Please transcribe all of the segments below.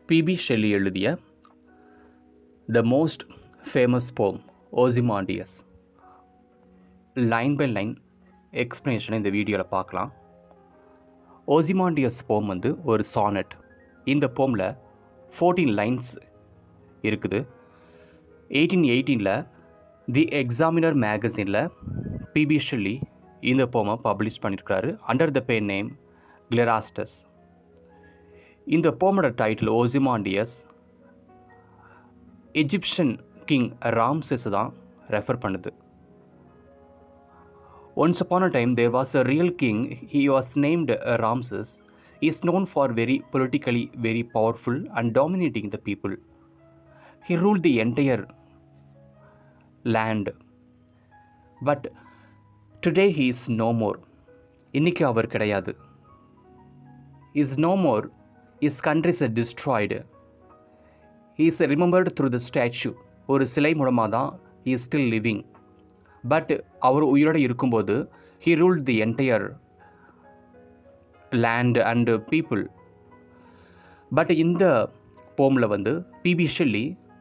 BP Shelley எழுதிய த most famous poem Ozymandias line by line எக்ஸ்ப்ளனேஷனை இந்த வீடியோவில் பார்க்கலாம் ஓசிமாண்டியஸ் போம் வந்து ஒரு சானட் இந்த போமில் ஃபோர்டீன் லைன்ஸ் இருக்குது எயிட்டீன் எயிட்டீனில் தி எக்ஸாமினர் மேகசினில் பிபி ஷெல்லி இந்த போமை பப்ளிஷ் பண்ணியிருக்காரு under the pen name Glirastes இந்த போமோட title Ozymandias Egyptian king Ramses தான் ரெஃபர் பண்ணுது once upon a time there was a real king he was named Ramses is known for very politically very powerful and dominating the people he rule the entire land but today he is no more இன்னைக்கு அவர் கிடையாது is no more is countries a destroyed is remembered through the statue ஒரு சிலை மூலமாக தான் he is still living but அவர் உயிரோடு இருக்கும்போது he ruled the entire land and people but இந்த போமில் வந்து P B Shelley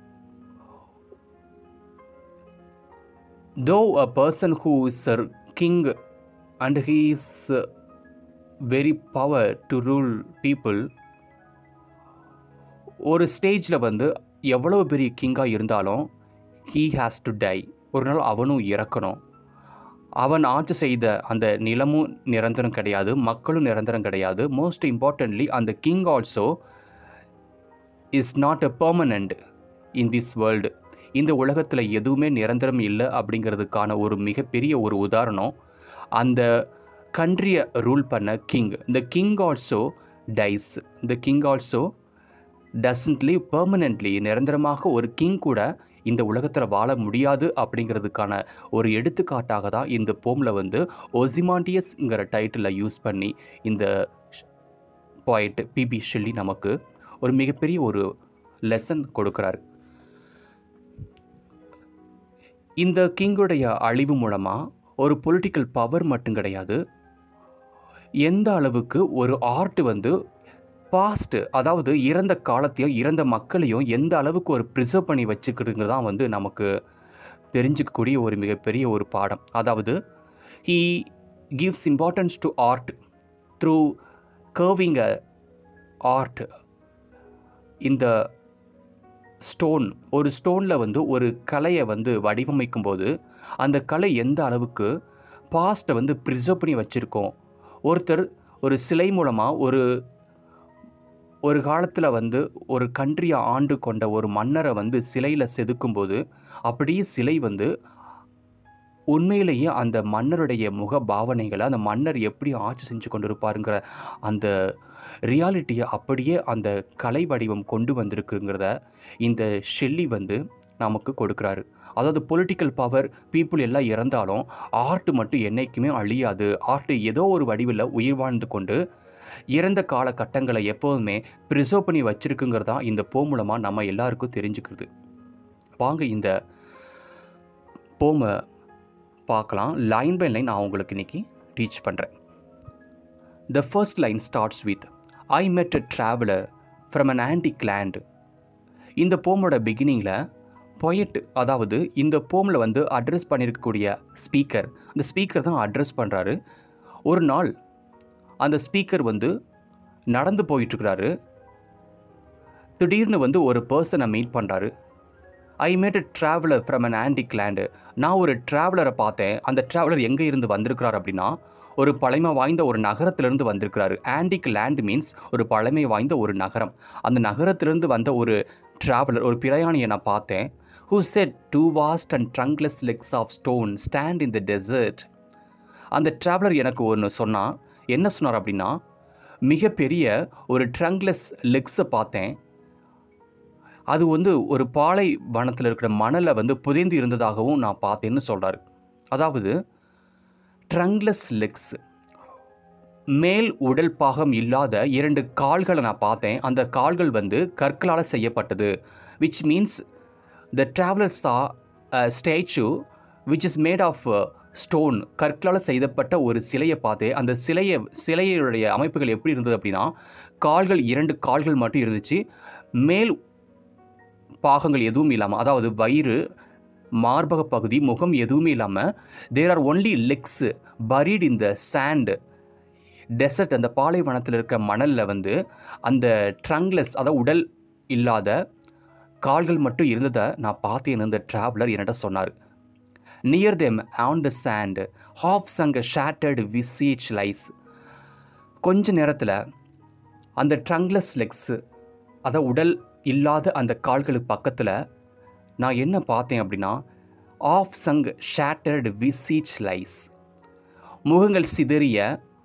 though a person who is a king and he is very power to rule people ஒரு ஸ்டேஜில் வந்து எவ்வளோ பெரிய கிங்காக இருந்தாலும் ஹீ ஹேஸ் டு டை ஒரு நாள் அவனும் இறக்கணும் அவன் ஆட்சி செய்த அந்த நிலமும் நிரந்தரம் கிடையாது மக்களும் நிரந்தரம் கிடையாது மோஸ்ட் இம்பார்ட்டன்ட்லி அந்த king also is not a permanent in this world இந்த உலகத்தில் எதுவுமே நிரந்தரம் இல்லை அப்படிங்கிறதுக்கான ஒரு மிகப்பெரிய ஒரு உதாரணம் அந்த கண்ட்ரியை ரூல் பண்ண கிங் இந்த கிங் ஆல்சோ டைஸ் இந்த king also doesn't live permanently நிரந்தரமாக ஒரு கிங் கூட இந்த உலகத்தில் வாழ முடியாது அப்படிங்கிறதுக்கான ஒரு எடுத்துக்காட்டாக தான் இந்த போமில் வந்து ஒசிமாண்டியஸ்ங்கிற டைட்டிலில் யூஸ் பண்ணி இந்த பாயிண்ட் பிபி ஷெல்லி நமக்கு ஒரு மிகப்பெரிய ஒரு லெசன் கொடுக்குறாரு இந்த கிங்குடைய அழிவு மூலமாக ஒரு பொலிட்டிக்கல் பவர் மட்டும் கிடையாது எந்த அளவுக்கு ஒரு ஆர்ட் வந்து பாஸ்ட்டு அதாவது இறந்த காலத்தையும் இறந்த மக்களையும் எந்த அளவுக்கு ஒரு ப்ரிசர்வ் பண்ணி வச்சுக்கிறதுங்க தான் வந்து நமக்கு தெரிஞ்சுக்கக்கூடிய ஒரு மிகப்பெரிய ஒரு பாடம் அதாவது he gives importance to art through carving a art இந்த ஸ்டோன் ஒரு ஸ்டோனில் வந்து ஒரு கலையை வந்து வடிவமைக்கும் போது அந்த கலை எந்த அளவுக்கு பாஸ்ட்டை வந்து ப்ரிசர்வ் பண்ணி வச்சுருக்கோம் ஒருத்தர் ஒரு சிலை மூலமாக ஒரு ஒரு காலத்தில் வந்து ஒரு கண்ட்ரியை ஆண்டு கொண்ட ஒரு மன்னரை வந்து சிலையில் செதுக்கும்போது அப்படியே சிலை வந்து உண்மையிலேயே அந்த மன்னருடைய முக பாவனைகளை அந்த மன்னர் எப்படி ஆட்சி செஞ்சு கொண்டு இருப்பாருங்கிற அந்த ரியாலிட்டியை அப்படியே அந்த கலை வடிவம் கொண்டு வந்திருக்குங்கிறத இந்த ஷெல்லி வந்து நமக்கு கொடுக்குறாரு அதாவது பொலிட்டிக்கல் பவர் பீப்புள் எல்லாம் இறந்தாலும் ஆர்ட் மட்டும் என்றைக்குமே அழியாது ஆர்ட் ஏதோ ஒரு வடிவில் உயிர் வாழ்ந்து கொண்டு இறந்த காலகட்டங்களை எப்போதுமே ப்ரிசர்வ் பண்ணி வச்சுருக்குங்கிறது தான் இந்த போ மூலமாக நம்ம எல்லாருக்கும் தெரிஞ்சுக்கிறது வாங்க இந்த போமை பார்க்கலாம் லைன் பை லைன் நான் உங்களுக்கு இன்றைக்கி டீச் பண்ணுறேன் the first line starts with I met a traveller from an antique land இந்த போமோட பிகினிங்கில் பொயட் அதாவது இந்த போமில் வந்து அட்ரஸ் பண்ணியிருக்கக்கூடிய ஸ்பீக்கர் அந்த ஸ்பீக்கர் தான் அட்ரஸ் பண்ணுறாரு ஒரு நாள் அந்த ஸ்பீக்கர் வந்து நடந்து போயிட்டுருக்கிறாரு திடீர்னு வந்து ஒரு பர்சனை மீட் பண்ணுறாரு I met a traveller from an antique land நான் ஒரு ட்ராவலரை பார்த்தேன் அந்த ட்ராவலர் எங்கே இருந்து வந்திருக்கிறார் அப்படின்னா ஒரு பழமை வாய்ந்த ஒரு நகரத்திலிருந்து வந்திருக்கிறாரு ஆன்டிக் லேண்ட் மீன்ஸ் ஒரு பழமை வாய்ந்த ஒரு நகரம் அந்த நகரத்திலிருந்து வந்த ஒரு ட்ராவலர் ஒரு பிரயாணியை நான் பார்த்தேன் who said two vast and trunkless legs of stone stand in the desert அந்த ட்ராவலர் எனக்கு ஒன்று சொன்னால் என்ன சொன்னார் அப்படின்னா மிகப்பெரிய ஒரு ட்ரங்க்லெஸ் லெக்ஸை பார்த்தேன் அது வந்து ஒரு பாலை வனத்தில் இருக்கிற மணலை வந்து புதைந்து இருந்ததாகவும் நான் பார்த்தேன்னு சொல்கிறாரு அதாவது ட்ரங்க்லெஸ் லெக்ஸ் மேல் உடல் பாகம் இல்லாத இரண்டு கால்களை நான் பார்த்தேன் அந்த கால்கள் வந்து கற்களால் செய்யப்பட்டது which means the travellers a statue which is made of stone கற்களால் செய்யப்பட்ட ஒரு சிலையை பார்த்து அந்த சிலையை சிலையுடைய அமைப்புகள் எப்படி இருந்தது அப்படின்னா கால்கள் இரண்டு கால்கள் மட்டும் இருந்துச்சு மேல் பாகங்கள் எதுவும் இல்லாமல் அதாவது வயிறு மார்பக பகுதி முகம் எதுவுமே இல்லாமல் there are only legs buried இந்த சாண்டு டெசர்ட் அந்த பாலைவனத்தில் இருக்க மணலில் வந்து அந்த ட்ரங்லெஸ் அதாவது உடல் இல்லாத கால்கள் மட்டும் இருந்ததை நான் பார்த்தேன் இந்த ட்ராவலர் என்கிட்ட சொன்னார் near them on the sand half sunk shattered visage lies கொஞ்ச நேரத்தில் அந்த ட்ரங்லெஸ் லெக்ஸு அதாவது உடல் இல்லாத அந்த கால்களுக்கு பக்கத்தில் நான் என்ன பார்த்தேன் அப்படின்னா half sunk shattered visage lies முகங்கள் சிதறிய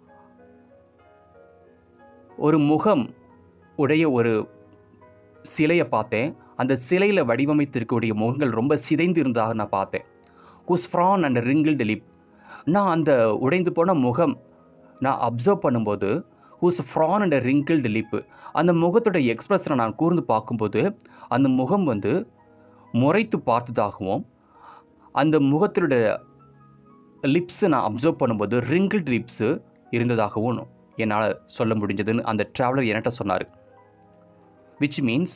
ஒரு முகம் உடைய ஒரு சிலையை பார்த்தேன் அந்த சிலையில் வடிவமைத்திருக்கக்கூடிய முகங்கள் ரொம்ப சிதைந்து இருந்ததாக நான் பார்த்தேன் குஸ்ஃப்ரான் அண்ட் ரிங்கிள்டு லிப் நான் அந்த உடைந்து போன முகம் நான் அப்சர்வ் பண்ணும்போது whose frown and wrinkled lip அந்த முகத்தோட எக்ஸ்பிரஷனை நான் கூர்ந்து பார்க்கும்போது அந்த முகம் வந்து முறைத்து பார்த்ததாகவும் அந்த முகத்தினுடைய லிப்ஸை நான் அப்சர்வ் பண்ணும்போது ரிங்கிள்டு லிப்ஸு இருந்ததாகவும் என்னால் சொல்ல முடிஞ்சதுன்னு அந்த ட்ராவலர் என்கிட்ட சொன்னார் விச் மீன்ஸ்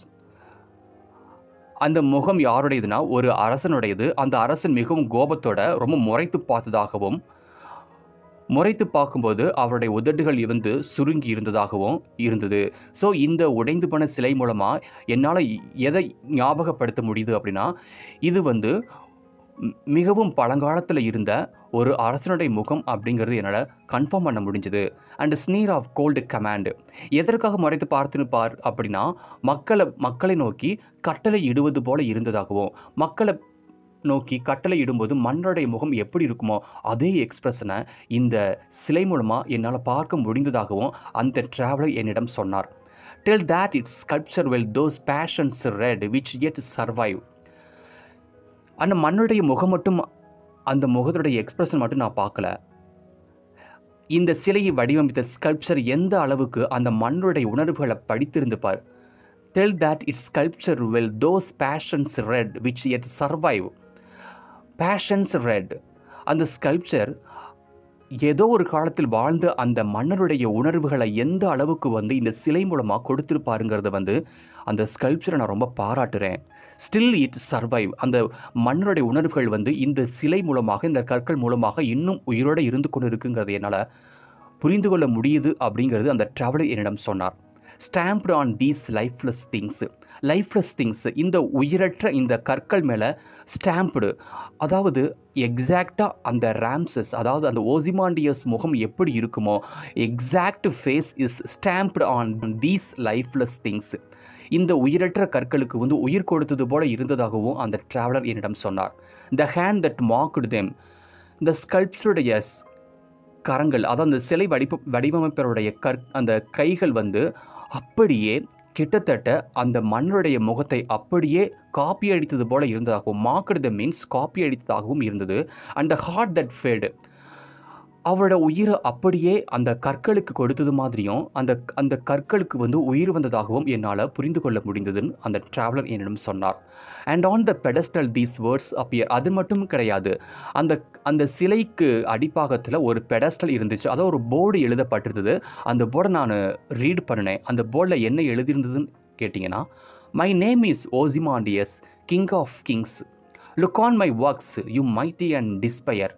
அந்த முகம் யாருடையதுன்னா ஒரு அரசனுடையது அந்த அரசன் மிகவும் கோபத்தோட ரொம்ப முறைத்து பார்த்ததாகவும் முறைத்து பார்க்கும்போது அவருடைய உதடுகள் வந்து சுருங்கி இருந்ததாகவும் இருந்தது ஸோ இந்த உடைந்து போன சிலை மூலமாக என்னால் எதை ஞாபகப்படுத்த முடியுது அப்படின்னா இது வந்து ம்- மிகவும் பழங்காலத்தில் இருந்த ஒரு அரசனுடைய முகம் அப்படிங்கிறது என்னால் கன்ஃபார்ம் பண்ண முடிஞ்சது and sneer of cold command எதற்காக முறைத்து பார்த்துன்னு பார் அப்படின்னா மக்களை மக்களை நோக்கி கட்டளை இடுவது போல இருந்ததாகவும் மக்களை நோக்கி கட்டளை இடும்போது மன்னருடைய முகம் எப்படி இருக்குமோ அதே எக்ஸ்பிரஷனை இந்த சிலை மூலமாக என்னால் பார்க்க முடிந்ததாகவும் அந்த ட்ராவலர் என்னிடம் சொன்னார் tell that its sculpture well those passions read which yet survive அந்த மண்ணுடைய முகம் மட்டும் அந்த முகத்துடைய எக்ஸ்பிரஷன் மட்டும் நான் பார்க்கல இந்த சிலையை வடிவமைத்த ஸ்கல்ப்சர் எந்த அளவுக்கு அந்த மண்ணுடைய உணர்வுகளை படித்திருந்து பார் tell that its sculpture well those passions read which yet survive passions read அந்த ஸ்கல்ப்சர் ஏதோ ஒரு காலத்தில் வாழ்ந்த அந்த மன்னருடைய உணர்வுகளை எந்த அளவுக்கு வந்து இந்த சிலை மூலமாக கொடுத்துருப்பாருங்கிறத வந்து அந்த ஸ்கல்ப்சரை நான் ரொம்ப பாராட்டுறேன் ஸ்டில் இட் சர்வைவ் அந்த மன்னருடைய உணர்வுகள் வந்து இந்த சிலை மூலமாக இந்த கற்கள் மூலமாக இன்னும் உயிரோடு இருந்து கொண்டு இருக்குங்கிறது என்னால் புரிந்து கொள்ள முடியுது அப்படிங்கிறது அந்த ட்ராவலர் என்னிடம் சொன்னார் stamped on these lifeless things lifeless things இந்த உயிரற்ற இந்த கற்கள் மேலே ஸ்டாம்ப்டு அதாவது எக்ஸாக்டாக அந்த ராம்சஸ் அதாவது அந்த ஓசிமாண்டியஸ் முகம் எப்படி இருக்குமோ exact face is stamped on these lifeless things இந்த உயிரற்ற கற்களுக்கு வந்து உயிர் கொடுத்தது போல இருந்ததாகவும் அந்த ட்ராவலர் என்னிடம் சொன்னார் the hand that marked them இந்த ஸ்கல்ப்சருடைய கரங்கள் அதாவது அந்த சிலை வடிவ வடிவமைப்பருடைய கற் அந்த கைகள் வந்து அப்படியே கிட்டத்தட்ட அந்த மன்னருடைய முகத்தை அப்படியே காப்பி அடித்தது போல இருந்ததாகவும் மார்க்கடு த மீன்ஸ் காப்பி அடித்ததாகவும் இருந்தது அண்ட் ஹார்ட் தட் ஃபேடு அவரோட உயிரை அப்படியே அந்த கற்களுக்கு கொடுத்தது மாதிரியும் அந்த அந்த கற்களுக்கு வந்து உயிர் வந்ததாகவும் என்னால் புரிந்து கொள்ள முடிந்ததுன்னு அந்த ட்ராவலர் என்னிடம் சொன்னார் and on the pedestal these words appear அது மட்டும் கிடையாது அந்த அந்த சிலைக்கு அடிப்பாகத்தில் ஒரு பெடஸ்டல் இருந்துச்சு அதாவது ஒரு போர்டு எழுதப்பட்டிருந்தது அந்த போர்டை நான் ரீட் பண்ணினேன் அந்த போர்டில் என்ன எழுதியிருந்ததுன்னு கேட்டிங்கன்னா my name is Ozymandias king of kings look on my works you mighty and despair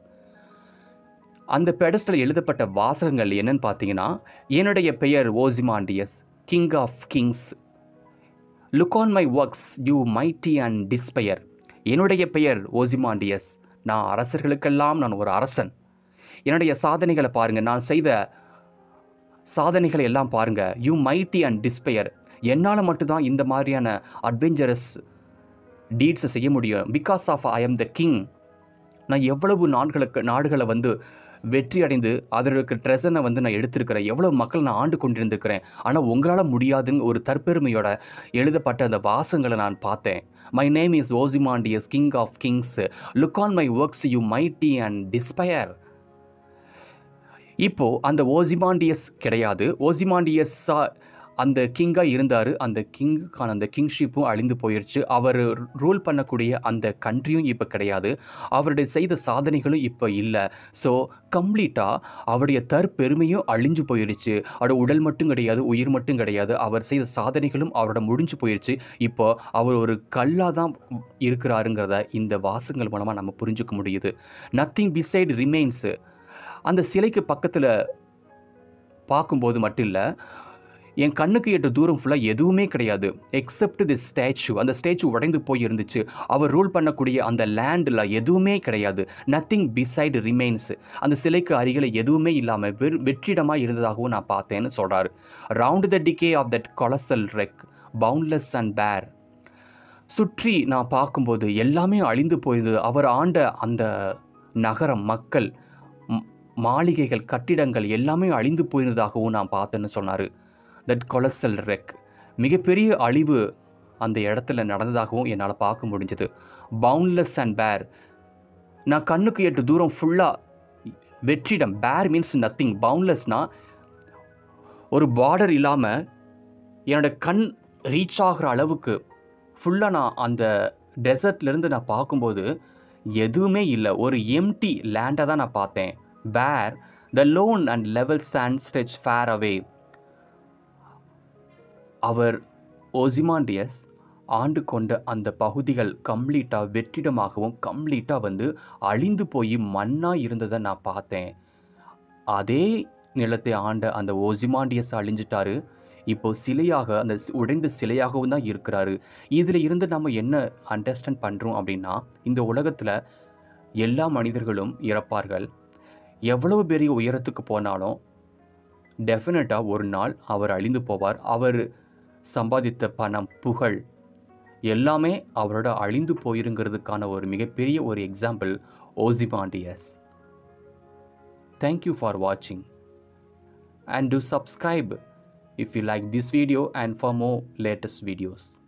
அந்த பெடஸ்டில் எழுதப்பட்ட வாசகங்கள் என்னன்னு பார்த்தீங்கன்னா என்னுடைய பெயர் Ozymandias king of kings look on my works you mighty and despair என்னுடைய பெயர் ஓசிமாண்டியஸ் நான் அரசர்களுக்கெல்லாம் நான் ஒரு அரசன் என்னுடைய சாதனைகளை பாருங்கள் நான் செய்த சாதனைகளை எல்லாம் பாருங்கள் யூ மைட்டி அண்ட் டிஸ்பயர் என்னால் மட்டும்தான் இந்த மாதிரியான அட்வென்ச்சரஸ் டீட்ஸை செய்ய முடியும் because of I am the king நான் எவ்வளவு நாடுகளுக்கு நாடுகளை வந்து வெற்றி அடைந்து அதற்கு ட்ரெஸனை வந்து நான் எடுத்திருக்கிறேன் எவ்வளோ மக்கள் நான் ஆண்டு கொண்டிருந்திருக்கிறேன் ஆனால் உங்களால் முடியாதுங்க ஒரு தற்பெருமையோட எழுதப்பட்ட அந்த வாசங்களை நான் பார்த்தேன் my name is Ozymandias king of kings look on my works you mighty and despair இப்போ அந்த ஓசிமாண்டியஸ் கிடையாது ஓசிமாண்டியஸா அந்த கிங்காக இருந்தார் அந்த கிங்குக்கான அந்த கிங்ஷிப்பும் அழிந்து போயிடுச்சு அவர் ரூல் பண்ணக்கூடிய அந்த கண்ட்ரியும் இப்போ கிடையாது அவருடைய செய்த சாதனைகளும் இப்போ இல்லை ஸோ கம்ப்ளீட்டாக அவருடைய தற்பெருமையும் அழிஞ்சு போயிடுச்சு அவரோட உடல் மட்டும் கிடையாது உயிர் மட்டும் கிடையாது அவர் செய்த சாதனைகளும் அவரோட முடிஞ்சு போயிடுச்சு இப்போ அவர் ஒரு கல்லாக தான் இருக்கிறாருங்கிறத இந்த வாசகங்கள் மூலமாக நம்ம புரிஞ்சுக்க முடியுது நத்திங் பிசைடு ரிமைன்ஸு அந்த சிலைக்கு பக்கத்தில் பார்க்கும்போது மட்டும் இல்லை என் கண்ணுக்கு எட்டு தூரம் ஃபுல்லாக எதுவுமே கிடையாது எக்ஸப்ட் தி ஸ்டாச்சு அந்த ஸ்டாச்சு உடைந்து போய் இருந்துச்சு அவர் ரூல் பண்ணக்கூடிய அந்த லேண்டில் எதுவுமே கிடையாது நத்திங் பிசைடு ரிமைன்ஸ் அந்த சிலைக்கு அருகில் எதுவுமே இல்லாமல் வெறு வெற்றிடமாக இருந்ததாகவும் நான் பார்த்தேன்னு சொல்கிறாரு round the decay of that colossal wreck boundless and bare சுற்றி நான் பார்க்கும்போது எல்லாமே அழிந்து போயிருந்தது அவர் ஆண்ட அந்த நகரம் மக்கள் ம், மாளிகைகள் கட்டிடங்கள் எல்லாமே அழிந்து போயிருந்ததாகவும் நான் பார்த்தேன்னு சொன்னார் தட் கொலசல் ரெக் மிகப்பெரிய அழிவு அந்த இடத்துல நடந்ததாகவும் என்னால் பார்க்க முடிஞ்சது பவுண்ட்லெஸ் அண்ட் பேர் நான் கண்ணுக்கு எட்டு தூரம் ஃபுல்லாக வெற்றிடம் பேர் மீன்ஸ் நத்திங் பவுண்ட்லெஸ்னா ஒரு பார்டர் இல்லாமல் என்னோட கண் ரீச் ஆகிற அளவுக்கு ஃபுல்லாக நான் அந்த டெசர்ட்லேருந்து நான் பார்க்கும்போது எதுவுமே இல்லை ஒரு எம்டி லேண்டை தான் நான் பார்த்தேன் bare the lone and level sand stretch far away அவர் ஓசிமாண்டியஸ் ஆண்டு கொண்ட அந்த பகுதிகள் கம்ப்ளீட்டாக வெற்றிடமாகவும் கம்ப்ளீட்டாக வந்து அழிந்து போய் மண்ணாக இருந்ததை நான் பார்த்தேன் அதே நிலத்தை ஆண்ட அந்த ஓசிமாண்டியஸ் அழிஞ்சிட்டாரு இப்போ சிலையாக அந்த சி- உடைந்த சிலையாகவும் தான் இருக்கிறாரு இதில் இருந்து நம்ம என்ன அண்டர்ஸ்டாண்ட் பண்ணுறோம் அப்படின்னா இந்த உலகத்தில் எல்லா மனிதர்களும் இறப்பார்கள் எவ்வளவு பெரிய உயரத்துக்கு போனாலும் டெஃபினட்டாக ஒரு நாள் அவர் அழிந்து போவார் அவர் சம்பாதித்த பணம் புகழ் எல்லாமே அவரோட அழிந்து போயிருங்கிறதுக்கான ஒரு மிகப்பெரிய ஒரு எக்ஸாம்பிள் ஓசிபாண்டியஸ் தேங்க்யூ ஃபார் வாட்சிங் and do subscribe if you like this video and for more latest videos